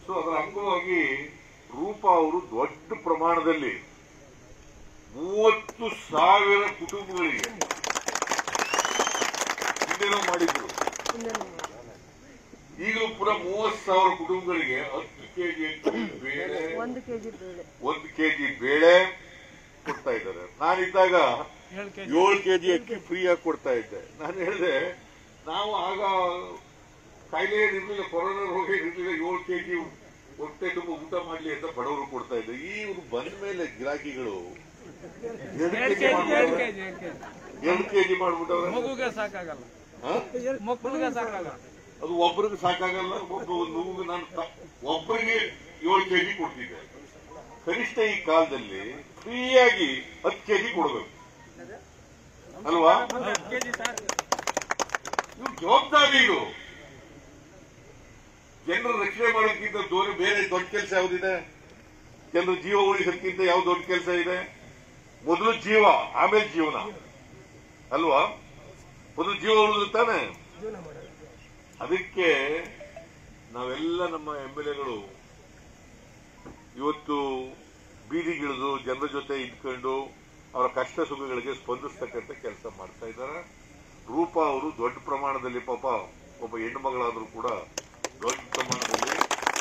So ಅದರ ಅಂಗವಾಗಿ ರೂಪ ಅವರು ದೊಡ್ಡ ಪ್ರಮಾಣದಲ್ಲಿ ಮೂವತ್ತು ಸಾವಿರ ಕುಟುಂಬಗಳಿಗೆ ಹಿಂದೆನೋ ಮಾಡಿದ್ರು ಈಗಲೂ ಪುನಃ ಮೂವತ್ತು ಸಾವಿರ ಕುಟುಂಬಗಳಿಗೆ ಹತ್ತು ಕೆಜಿ ಅಕ್ಕಿ ಬೇಳೆ ಒಂದು ಕೆಜಿ ಬೇಳೆ ಒಂದು ಕೆಜಿ ಬೇಳೆ ಕೊಡ್ತಾ ಇದ್ದಾರೆ ನಾನಿದ್ದಾಗ ಏಳು ಕೆಜಿ ಅಕ್ಕಿ ಫ್ರೀ ಆಗಿ ಕೊಡ್ತಾ ಇದ್ದೆ ನಾನು ಹೇಳಿದೆ ನಾವು ಆಗ ಕಾಯಿಲೆ ಇರಲಿಲ್ಲ ಕೊರೋನಾ ರೋಗ ಇರಲಿಲ್ಲ ಏಳು ಕೆಜಿ ಹೊಟ್ಟೆ ತುಂಬ ಊಟ ಮಾಡ್ಲಿ ಅಂತ ಬಡವರು ಕೊಡ್ತಾ ಇದ್ದೆ ಈ ಇವ್ರು ಬಂದ ಮೇಲೆ ಗಿರಾಕಿಗಳು ಎರಡು ಕೆಜಿ ಎರಡು ಕೆಜಿ ಮಾಡ್ಬಿಟ್ಟವ್ರೆ ಮಗುಗೆ ಸಾಕಾಗಲ್ಲ ಹಾ? ಮಕ್ಕಳಿಗೆ ಸಾಕಾಗಲ್ಲ ಅದು ಒಬ್ಬರಿಗೆ ಸಾಕಾಗಲ್ಲ ಒಬ್ಬ ಒಂದು ಮಗುಗೆ ನಾನು ತ- ಒಬ್ಬರಿಗೆ ಏಳು ಕೆಜಿ ಕೊಡ್ತಿದ್ದೆ ಕನಿಷ್ಠ ಈ ಕಾಲದಲ್ಲಿ ಫ್ರೀಯಾಗಿ ಹತ್ತು ಕೆಜಿ ಕೊಡಬೇಕು ಅಲ್ವಾ ಕೆಜಿ ಸಾಕು ಇವ್ರ ಜವಾಬ್ದಾರಿ ಇದು ಜನರ ರಕ್ಷಣೆ ಮಾಡೋದಕ್ಕಿಂತ ದೂರ ಬೇರೆ ದೊಡ್ಡ ಕೆಲಸ ಯಾವ್ದಿದೆ ಜನರ ಜೀವ ಉಳಿಸೋದಕ್ಕಿಂತ ಯಾವ ದೊಡ್ಡ ಕೆಲಸ ಇದೆ ಮೊದಲು ಜೀವ ಆಮೇಲೆ ಜೀವನ ಅಲ್ವಾ ಮೊದಲು ಜೀವ ಉಳಿದು ತಾನೆ ಅದಕ್ಕೆ ನಾವೆಲ್ಲ ನಮ್ಮ ಎಂ ಎಲ್ ಎಗಳು ಇವತ್ತು ಬೀದಿಗಿಳಿದು ಜನರ ಜೊತೆ ಇದ್ಕೊಂಡು ಅವರ ಕಷ್ಟ ಸುಖಗಳಿಗೆ ಸ್ಪಂದಿಸ್ತಕ್ಕಂಥ ಕೆಲಸ ಮಾಡ್ತಾ ಇದ್ದಾರೆ ರೂಪ ಅವರು ದೊಡ್ಡ ಪ್ರಮಾಣದಲ್ಲಿ ಪಾಪ ಒಬ್ಬ ಹೆಣ್ಣು ಮಗಳಾದ್ರೂ ಕೂಡ ದೊಡ್ಡ ಪ್ರಮಾಣದಲ್ಲಿ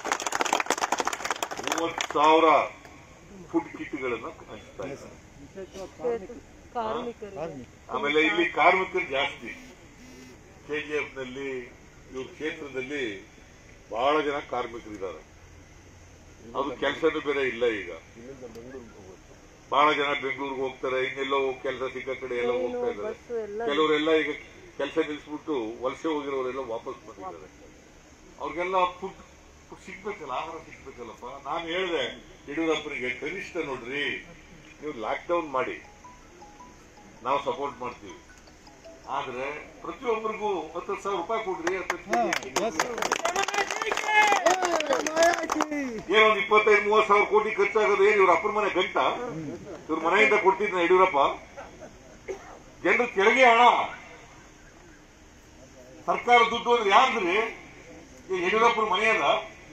ಮೂವತ್ತು ಸಾವಿರ ಫುಡ್ ಕಿಟ್ಗಳನ್ನು ಹಂಚ್ತಾ ಇದ್ದಾರೆ ಕಾರ್ಮಿಕರಿಗೆ ಆಮೇಲೆ ಇಲ್ಲಿ ಕಾರ್ಮಿಕರು ಜಾಸ್ತಿ ಕೆಜಿಎಫ್ ನಲ್ಲಿ ಇವ್ರ ಕ್ಷೇತ್ರದಲ್ಲಿ ಬಹಳ ಜನ ಕಾರ್ಮಿಕರಿದ್ದಾರೆ ಅದು ಕೆಲಸನೂ ಬೇರೆ ಇಲ್ಲ ಈಗ ಬಹಳ ಜನ ಬೆಂಗಳೂರಿಗೆ ಹೋಗ್ತಾರೆ ಇನ್ನೆಲ್ಲೋ ಕೆಲಸ ಸಿಕ್ಕ ಕಡೆ ಎಲ್ಲ ಹೋಗ್ತಾ ಇದ್ದಾರೆ ಬಸ್ಸು ಎಲ್ಲ ಕೆಲವರೆಲ್ಲ ಈಗ ಕೆಲಸ ನಿಲ್ಲಿಸ್ಬಿಟ್ಟು ವಲಸೆ ಹೋಗಿರೋರೆಲ್ಲ ವಾಪಸ್ ಬಂದಿದ್ದಾರೆ ಅವ್ರಿಗೆಲ್ಲ ಫುಡ್ ಫುಡ್ ಸಿಗ್ಬೇಕಲ್ಲ ಆಹಾರ ಸಿಗ್ಬೇಕಲ್ಲಪ್ಪ ನಾನು ಹೇಳಿದೆ ಯಡಿಯೂರಪ್ಪನಿಗೆ ಕನಿಷ್ಠ ನೋಡ್ರಿ ನೀವು ಲಾಕ್ಡೌನ್ ಮಾಡಿ ನಾವು ಸಪೋರ್ಟ್ ಮಾಡ್ತೀವಿ ಆದ್ರೆ ಪ್ರತಿಯೊಬ್ಬರಿಗೂ ಹತ್ತು ಸಾವಿರ ರೂಪಾಯಿ ಕೊಡ್ರಿ ಏನೋ ಒಂದು ಇಪ್ಪತ್ತೈದು ಮೂವತ್ತು ಸಾವಿರ ಕೋಟಿ ಖರ್ಚಾಗೋದು ಏನು ಇವ್ರ ಅಪ್ಪನ ಮನೆ ಗಂಟ ಇವ್ರ ಮನೆಯಿಂದ ಕೊಡ್ತಿದ್ನ ಯಡಿಯೂರಪ್ಪ ಜನರು ಕೆಳಗೆ ಹಣ ಸರ್ಕಾರ ದುಡ್ಡು ಅಂದ್ರೆ ಯಾರ್ದ್ರಿ ಈ ಯಡಿಯೂರಪ್ಪನ ಮನೆ ಅದ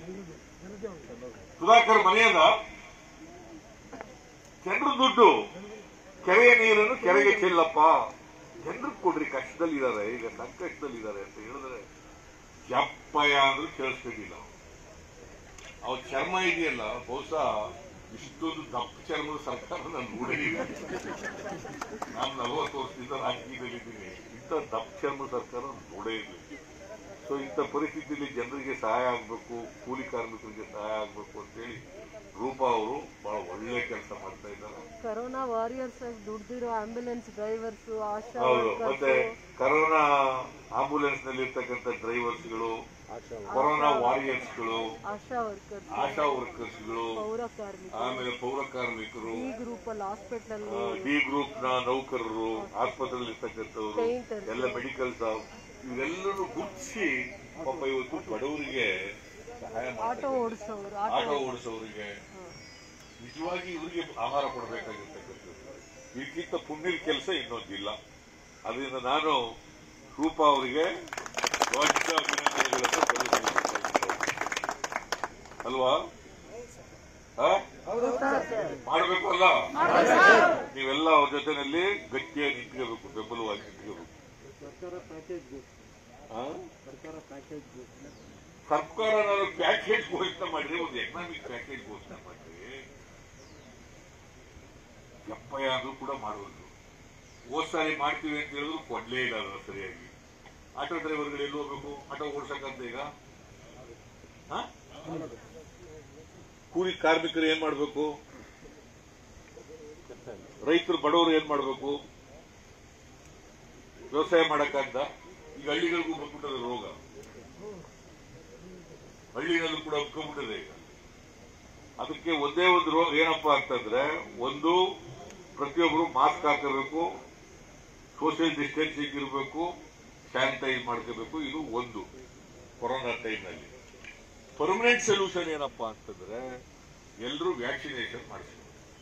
ಸುಧಾಕರ್ ಮನೆ ಅದ ಜನರ ದುಡ್ಡು ಕೆರೆಯ ನೀರನ್ನು ಕೆರೆಗೆ ಚೆಲ್ಲಪ್ಪ ಜನರು ಕೊಡ್ರಿ ಕಷ್ಟದಲ್ಲಿದ್ದಾರೆ ಈಗ ಸಂಕಷ್ಟದಲ್ಲಿದ್ದಾರೆ ಅಂತ ಹೇಳಿದ್ರೆ ಜಪ್ಪಯ್ಯ ಅಂದ್ರೂ ಕೇಳಿಸ್ತಿದ್ದಿಲ್ಲ ಅವ್ರ ಚರ್ಮ ಇದೆಯಲ್ಲ ಬಹುಶಃ ಇಷ್ಟೊಂದು ದಪ್ಪ ಚರ್ಮದ ಸರ್ಕಾರ ನಾನು ನೋಡಿಲ್ಲ ನಾನು ನಲವತ್ತು ವರ್ಷದಿಂದ ರಾಜಕೀಯದಲ್ಲಿದ್ದೀನಿ ಇಂಥ ದಪ್ಪ ಚರ್ಮ ಸರ್ಕಾರ ನಾನು ನೋಡೇ ಇಲ್ಲ ಸೊ ಇಂಥ ಪರಿಸ್ಥಿತಿಯಲ್ಲಿ ಜನರಿಗೆ ಸಹಾಯ ಆಗಬೇಕು ಕೂಲಿ ಕಾರ್ಮಿಕರಿಗೆ ಸಹಾಯ ಆಗಬೇಕು ಅಂತೇಳಿ ರೂಪಾ ಅವರು ಬಹಳ ಒಳ್ಳೆ ಕೆಲಸ ಮಾಡ್ತಾ ಇದ್ದಾರೆ ಕರೋನಾ ವಾರಿಯರ್ಸ್ ಆಗಿ ದುಡ್ದಿರೋ ಆಂಬ್ಯುಲೆನ್ಸ್ ಡ್ರೈವರ್ಸ್ ಆಶಾ ಹೌದು ಮತ್ತೆ ವರ್ಕರ್ಸ್ ಕರೋನಾ ಆಂಬುಲೆನ್ಸ್ ನಲ್ಲಿ ಇರ್ತಕ್ಕಂಥ ಡ್ರೈವರ್ಸ್ಗಳು ಕೊರೋನಾ ವಾರಿಯರ್ಸ್ಗಳು ಆಶಾ ವರ್ಕರ್ಸ್ ಆಶಾ ವರ್ಕರ್ಸ್ಗಳು ಪೌರ ಕಾರ್ಮಿಕರು ಆಮೇಲೆ ಪೌರ ಕಾರ್ಮಿಕರು ಈ ಗ್ರೂಪ್ ಅಲ್ಲಿ ಹಾಸ್ಪಿಟಲ್ ಡಿ ಗ್ರೂಪ್ ನ ನೌಕರರು ಆಸ್ಪತ್ರೆಯಲ್ಲಿ ಇರ್ತಕ್ಕಂಥವ್ರು Painters. ಎಲ್ಲ ಮೆಡಿಕಲ್ ಸ್ಟಾಫ್ ಇವೆಲ್ಲರೂ ಗುರುತಿಸಿ ಪಾಪ ಇವತ್ತು ಬಡವರಿಗೆ ಸಹಾಯ ಆಟೋ ಮಾಡ್ತಾರೆ ಓಡಿಸೋರು ಆಟೋ ಆಟೋ ಓಡಿಸೋರಿಗೆ ನಿಜವಾಗಿ ಇವರಿಗೆ ಆಹಾರ ಕೊಡಬೇಕಾಗಿರ್ತಕ್ಕಂಥದ್ದು ಇದಕ್ಕಿಂತ ಪುಣ್ಯದ ಕೆಲಸ ಇನ್ನೊಂದಿಲ್ಲ ಅದರಿಂದ ನಾನು ರೂಪಾ ಅವರಿಗೆ ದೊಡ್ಡ ಅಭಿನಂದನೆಗಳನ್ನು ಸಲ್ಲಿಸುತ್ತೇನೆ. ಅಲ್ವಾ ಆ? ಮಾಡ್ಬೇಕು ಅಲ್ಲ ನೀವೆಲ್ಲ ಅವ್ರ ಜೊತೆನಲ್ಲಿ ಗಟ್ಟಿಯಾಗಿ ನಿಂತ್ಕೋಬೇಕು ಬೆಂಬಲವಾಗಿ ನಿಂತ್ಕೋಬೇಕು ಆ? ಸರ್ಕಾರ ನಾನು ಪ್ಯಾಕೇಜ್ ಘೋಷಣೆ ಮಾಡಿದ್ರೆ ಒಂದು ಎಕನಾಮಿಕ್ ಪ್ಯಾಕೇಜ್ ಘೋಷಣೆ ಮಾಡಿದ್ರೆ ಎಪ್ಪಯ್ಯ ಅಂದ್ರೂ ಕೂಡ ಮಾಡುವುದು ಹೋದ್ ಸಾರಿ ಮಾಡ್ತೀವಿ ಅಂತ ಹೇಳಿದ್ರು ಕೊಡ್ಲೇ ಇಲ್ಲ ಅದನ್ನ ಸರಿಯಾಗಿ ಆಟೋ ಡ್ರೈವರ್ಗಳು ಎಲ್ಲಿ ಹೋಗ್ಬೇಕು ಆಟೋ ಓಡ್ಸಕ್ಕಂತ ಈಗ ಆ? ಕೂಲಿ ಕಾರ್ಮಿಕರು ಏನ್ ಮಾಡ್ಬೇಕು ರೈತರು ಬಡವರು ಏನ್ ಮಾಡ್ಬೇಕು ವ್ಯವಸಾಯ ಮಾಡಕ್ಕಂತ ಈಗ ಹಳ್ಳಿಗಳಿಗೂ ಬಂದ್ಬಿಟ್ಟದೆ ರೋಗ ಹಳ್ಳಿಗಳಲ್ಲೂ ಕೂಡ ಒಪ್ಕೊಂಡ್ಬಿಟ್ಟಿದೆ ಈಗ ಅದಕ್ಕೆ ಒಂದೇ ಒಂದು ರೋಗ ಏನಪ್ಪಾ ಅಂತಂದ್ರೆ ಒಂದು ಪ್ರತಿಯೊಬ್ಬರು ಮಾಸ್ಕ್ ಹಾಕಬೇಕು ಸೋಷಿಯಲ್ ಡಿಸ್ಟೆನ್ಸಿಂಗ್ ಇರಬೇಕು ಸ್ಯಾನಿಟೈಸ್ ಮಾಡ್ಕೋಬೇಕು ಇದು ಒಂದು ಕೊರೋನಾ ಟೈಮ್ನಲ್ಲಿ ಪರ್ಮನೆಂಟ್ ಸೊಲ್ಯೂಷನ್ ಏನಪ್ಪಾ ಅಂತಂದ್ರೆ ಎಲ್ಲರೂ ವ್ಯಾಕ್ಸಿನೇಷನ್ ಮಾಡಿಸ್ಬೇಕು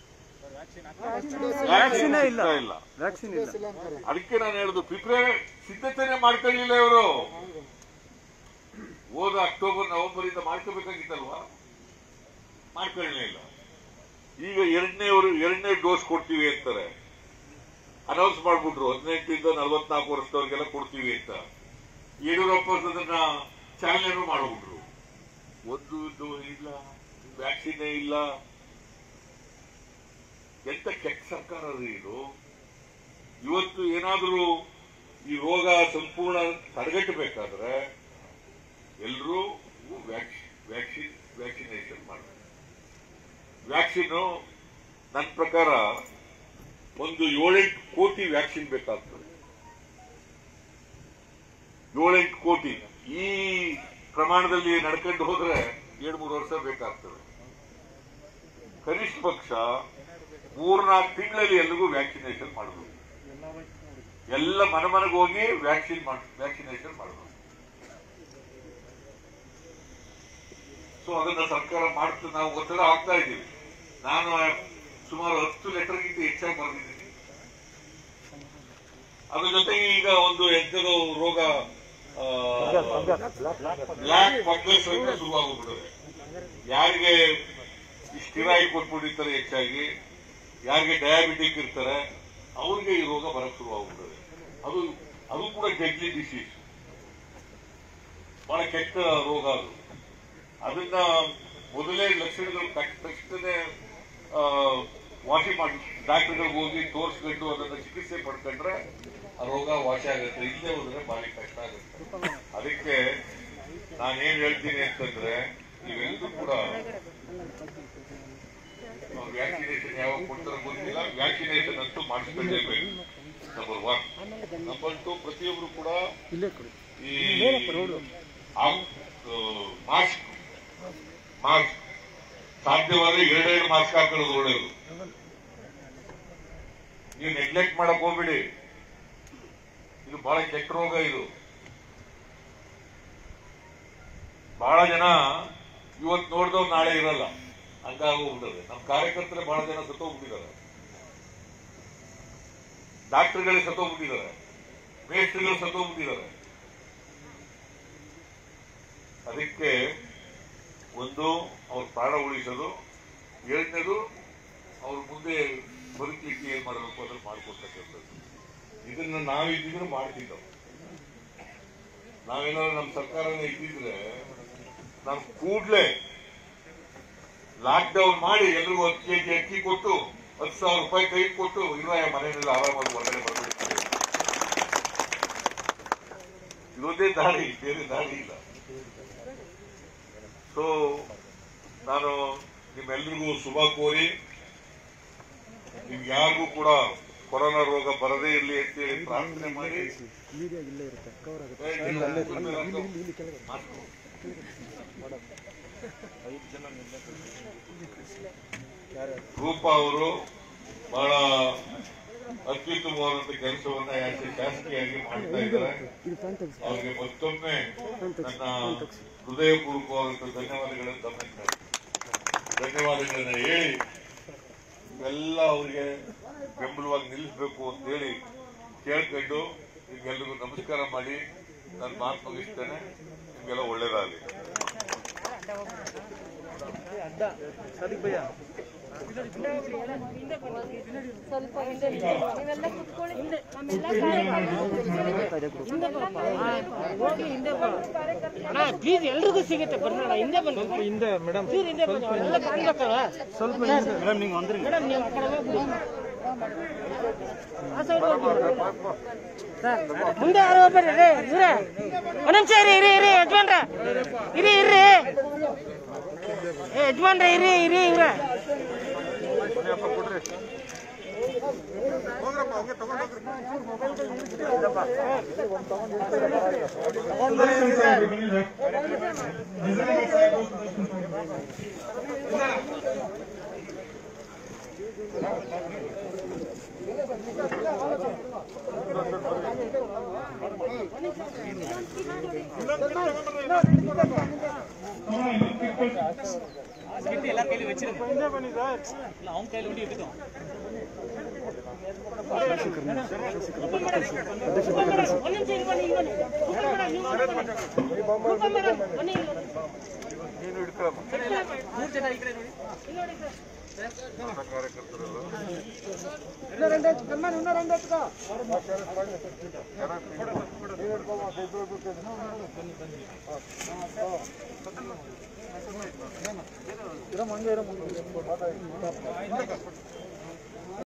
ವ್ಯಾಕ್ಸಿನ್ ಇಲ್ಲ ಇಲ್ಲ ವ್ಯಾಕ್ಸಿನ್ ಇಲ್ಲ ಅದಕ್ಕೆ ನಾನು ಹೇಳುದು ಪ್ರಿಪೇರ್ ಸಿದ್ಧತೆನೆ ಮಾಡ್ಕೊಳ್ಳಿಲ್ಲ ಇವರು ಹೋದ ಅಕ್ಟೋಬರ್ ನವೆಂಬರ್ ಇಂದ ಮಾಡ್ಕೋಬೇಕಾಗಿತ್ತಲ್ವಾ ಮಾಡ್ಕೊಳ್ಳೇ ಇಲ್ಲ ಈಗ ಎರಡನೇವರು ಎರಡನೇ ಡೋಸ್ ಕೊಡ್ತೀವಿ ಅಂತಾರೆ ಅನೌನ್ಸ್ ಮಾಡ್ಬಿಟ್ರು ಹದಿನೆಂಟರಿಂದ ನಲವತ್ನಾಲ್ಕು ವರ್ಷದವ್ರಿಗೆಲ್ಲ ಕೊಡ್ತೀವಿ ಅಂತ ಯಡಿಯೂರಪ್ಪ ಅದನ್ನ ಚಾಲನೆ ಮಾಡ್ಬಿಟ್ರು ಒಂದು ಇದು ಇಲ್ಲ ವ್ಯಾಕ್ಸಿನೇ ಇಲ್ಲ ಎಂತ ಕೆಟ್ಟ ಸರ್ಕಾರ ರೀ ಇದು ಇವತ್ತು ಏನಾದರೂ ಈ ರೋಗ ಸಂಪೂರ್ಣ ತಡೆಗಟ್ಟಬೇಕಾದ್ರೆ ಎಲ್ಲರೂ ವ್ಯಾಕ್ಸಿನ್ ವ್ಯಾಕ್ಸಿನೇಷನ್ ಮಾಡಬೇಕು ವ್ಯಾಕ್ಸಿನ್ ನನ್ನ ಪ್ರಕಾರ ಒಂದು ಏಳೆಂಟು ಕೋಟಿ ವ್ಯಾಕ್ಸಿನ್ ಬೇಕಾಗ್ತದೆ ಏಳೆಂಟು ಕೋಟಿ ಈ ಪ್ರಮಾಣದಲ್ಲಿ ನಡ್ಕೊಂಡು ಹೋದ್ರೆ ಎರಡು ಮೂರು ವರ್ಷ ಬೇಕಾಗ್ತದೆ ಕನಿಷ್ಠ ಪಕ್ಷ ಮೂರ್ನಾಲ್ಕು ತಿಂಗಳಲ್ಲಿ ಎಲ್ರಿಗೂ ವ್ಯಾಕ್ಸಿನೇಷನ್ ಮಾಡಬೇಕು ಎಲ್ಲ ಮನೆ ಮನೆಗೆ ಹೋಗಿ ವ್ಯಾಕ್ಸಿನ್ ವ್ಯಾಕ್ಸಿನೇಷನ್ ಮಾಡಬೇಕು ಸೊ ಅದನ್ನ ಸರ್ಕಾರ ಮಾಡ್ತಾ ನಾವು ಒತ್ತಡ ಆಗ್ತಾ ಇದ್ದೀವಿ ನಾನು ಸುಮಾರು ಹತ್ತು ಲೆಟರ್ಗಿಂತ ಹೆಚ್ಚಾಗಿ ಬರೆದಿದ್ದೀನಿ ಅದ್ರ ಜೊತೆಗೆ ಈಗ ಒಂದು ಎಂಥದೋ ರೋಗ ಬ್ಲಾಕ್ ಫಂಗಸ್ ಅಂತ ಶುರುವಾಗ್ಬಿಟ್ಟಿದೆ ಯಾರಿಗೆ ಈ ಸ್ಟಿರಾಯ್ಡ್ ಕೊಟ್ಬಿಟ್ಟಿರ್ತಾರೆ ಹೆಚ್ಚಾಗಿ ಯಾರಿಗೆ ಡಯಾಬಿಟಿಕ್ ಇರ್ತಾರೆ ಅವ್ರಿಗೆ ಈ ರೋಗ ಬರಕ್ ಶುರುವಾಗ್ಬಿಟ್ಟಿದೆ ಅದು ಅದು ಕೂಡ ಡೆಡ್ಲಿ ಡಿಸೀಸ್ ಬಹಳ ಕೆಟ್ಟ ರೋಗ ಅದು ಅದನ್ನ ಮೊದಲೇ ಲಕ್ಷಣಗಳು ತಕ್ಷ- ತಕ್ಷಣನೇ ವಾಸಿ ಮಾಡಿ ಡಾಕ್ಟರ್ಗಳಿಗೆ ಹೋಗಿ ತೋರಿಸ್ಕೊಂಡು ಅದನ್ನ ಚಿಕಿತ್ಸೆ ಪಡ್ಕೊಂಡ್ರೆ ಆ ರೋಗ ವಾಸಿ ಆಗುತ್ತೆ ಇಲ್ಲದೆ ಹೋದ್ರೆ ಭಾರಿ ಕಷ್ಟ ಆಗುತ್ತೆ ಅದಕ್ಕೆ ನಾನೇನ್ ಹೇಳ್ತೀನಿ ಅಂತಂದ್ರೆ ನೀವೆಲ್ಲರೂ ಕೂಡ ವ್ಯಾಕ್ಸಿನೇಷನ್ ಯಾವಾಗ ಕೊಡ್ತಾರೆ ಗೊತ್ತಿಲ್ಲ ವ್ಯಾಕ್ಸಿನೇಷನ್ ಅಂತೂ ಮಾಡಿಸ್ಕೊಂಡೇಬೇಕು ನಂಬರ್ ಒನ್ ನಂಬರ್ ಟು ಪ್ರತಿಯೊಬ್ರು ಕೂಡ ಈ ಮಾಸ್ಕ್ ಮಾಸ್ಕ್ ಸಾಧ್ಯವಾದ್ರೆ ಎರಡೆರಡು ಮಾಸ್ಕ್ ಹಾಕೊಳ್ಳೋದು ಒಳ್ಳೆಯದು ನೀವು ನೆಗ್ಲೆಕ್ಟ್ ಮಾಡಕ್ ಹೋಗ್ಬಿಡಿ ಇದು ಬಹಳ ಕೆಟ್ಟ ರೋಗ ಇದು ಬಹಳ ಜನ ಇವತ್ತು ನೋಡಿದವ್ ನಾಳೆ ಇರಲ್ಲ ಹಂಗಾಗೋಗ್ಬಿಟ್ಟದೆ ನಮ್ಮ ಕಾರ್ಯಕರ್ತರೇ ಬಹಳ ಜನ ಸತ್ತೋಗ್ಬಿಟ್ಟಿದ್ದಾರೆ ಡಾಕ್ಟರ್ಗಳೇ ಸತ್ತೋಗ್ಬಿಟ್ಟಿದ್ದಾರೆ ಮೇಸ್ಟ್ರಿಗಳು ಸತ್ತೋಗ್ಬಿಟ್ಟಿದ್ದಾರೆ ಅದಕ್ಕೆ ಒಂದು ಅವ್ರ ಪ್ರಾಣ ಉಳಿಸೋದು ಎರಡನೇದು ಅವ್ರ ಮುಂದೆ ಬದುಕಲಿಕ್ಕೆ ಏನ್ ಮಾಡಬೇಕು ಅದನ್ನು ಮಾಡಿಕೊಡ್ತಕ್ಕಂಥದ್ದು ಇದನ್ನ ನಾವಿದ್ದಿದ್ರೆ ಮಾಡ್ತಿದ್ದವು ನಾವೇನಾದ್ರು ನಮ್ಮ ಸರ್ಕಾರನೇ ಇದ್ದಿದ್ರೆ ನಾವು ಕೂಡ್ಲೆ ಲಾಕ್ ಡೌನ್ ಮಾಡಿ ಎಲ್ರಿಗೂ ಹತ್ತು ಕೆಜಿ ಅಕ್ಕಿ ಕೊಟ್ಟು ಹತ್ತು ಸಾವಿರ ರೂಪಾಯಿ ಕೈ ಕೊಟ್ಟು ಇಲ್ಲ ಮನೆಯಲ್ಲಿ ಆರಾಮಾಗಿ ಹೊರಗಡೆ ಬರ್ಬಿಡ್ತಾರೆ ಇದೊಂದೇ ದಾರಿ ಬೇರೆ ದಾರಿ ಇಲ್ಲ ಸೊ ನಾನು ನಿಮ್ಮೆಲ್ಲರಿಗೂ ಶುಭ ಕೋರಿ ನಿಮ್ಗೆ ಯಾರಿಗೂ ಕೂಡ ಕೊರೋನಾ ರೋಗ ಬರದೇ ಇರಲಿ ಅಂತೇಳಿ ಪ್ರಾರ್ಥನೆ ಮಾಡಿ ಏ, ಇಲ್ಲ, ಮಾಡ್ಕೊ. ರೂಪ ಅವರು ಬಹಳ ಅತ್ಯುತ್ತಮವಾದಂತ ಕೆಲಸವನ್ನ ಯಾಕೆ ಶಾಸಕಿಯಾಗಿ ಮಾಡ್ತಾ ಇದ್ದಾರೆ ಅವರಿಗೆ ಮತ್ತೊಮ್ಮೆ ನನ್ನ ಹೃದಯಪೂರ್ವಕವಾದಂತ ಧನ್ಯವಾದಗಳನ್ನು ಗಮನಿಸ್ತಾರೆ ಧನ್ಯವಾದಗಳನ್ನ ಹೇಳಿ ಇವೆಲ್ಲ ಅವರಿಗೆ ಬೆಂಬಲವಾಗಿ ನಿಲ್ಲಿಸಬೇಕು ಅಂತ ಹೇಳಿ ಕೇಳ್ಕೊಂಡು ನಿಮ್ಗೆಲ್ರಿಗೂ ನಮಸ್ಕಾರ ಮಾಡಿ ನನ್ನ ಮಾತು ಮುಗಿಸ್ತೇನೆ ನಿಮ್ಗೆಲ್ಲ ಒಳ್ಳೇದಾಗಲಿ ಸ್ವಲ್ಪ ಹಿಂದೆ ನೀವೆಲ್ಲ ಕುತ್ಕೊಳ್ಳಿ ನಮ್ಮೆಲ್ಲ ಕಾರ್ಯಕ್ರಮ ಹೋಗಿ ಹಿಂದೆ ಬಾ ಅಣ್ಣ ಪ್ಲೀಸ್ ಎಲ್ರಿಗೂ ಸಿಗುತ್ತೆ ಬರ್ನೋಣ ಹಿಂದೆ ಬನ್ನಿ ಹಿಂದೆ ಮೇಡಮ್ ಪ್ಲೀಸ್ ಹಿಂದೆ ಬನ್ನಿ ಎಲ್ಲ ಕಾಣ್ಬೇಕಲ್ಲ ಸ್ವಲ್ಪ ಹಿಂದೆ ಮೇಡಮ್ ನೀವು ಅಂದ್ರೆ ಮೇಡಮ್ ನೀವು ಆ ಕಡೆ ಹೋಗ್ಬಿಡಿ ಆ ಸೈಡ್ ಹೋಗಿ ಸರ್ ಮುಂದೆ ಯಾರು ಹೋಗ್ಬೇಡಿ ರೀ ಇವ್ರೆ ಒಂದ್ ನಿಮಿಷ ಇರಿ ಇರಿ ಇರಿ ಯಜಮಾನ್ರ ಇರಿ ಇರ್ರಿ ಏ ಯಜಮಾನ್ರ ಇರಿ ಇರಿ ಇವ್ರೆ ಒಂದ್ ನಿಮಿಷ ಇಲ್ಲಿ ಬನ್ನಿ, ಇಲ್ಲಿ ಬನ್ನಿ. ಕೂತ್ಕೊಳ್ಳಿ ಮೇಡಮ್, ನೀವು ಕೂತ್ಕೊಳ್ಳಿ. ಕೂತ್ಕೊಳ್ಳಿ ಮೇಡಮ್, ಬನ್ನಿ ಇಲ್ಲಿ ಬನ್ನಿ. ನೀನು ಹಿಡ್ಕೊಳಮ್ಮ ಇಲ್ಲಿ ನೋಡಿ ಸರ್. ನನ್ನ ಕಾರ್ಯಕರ್ತರೆಲ್ಲ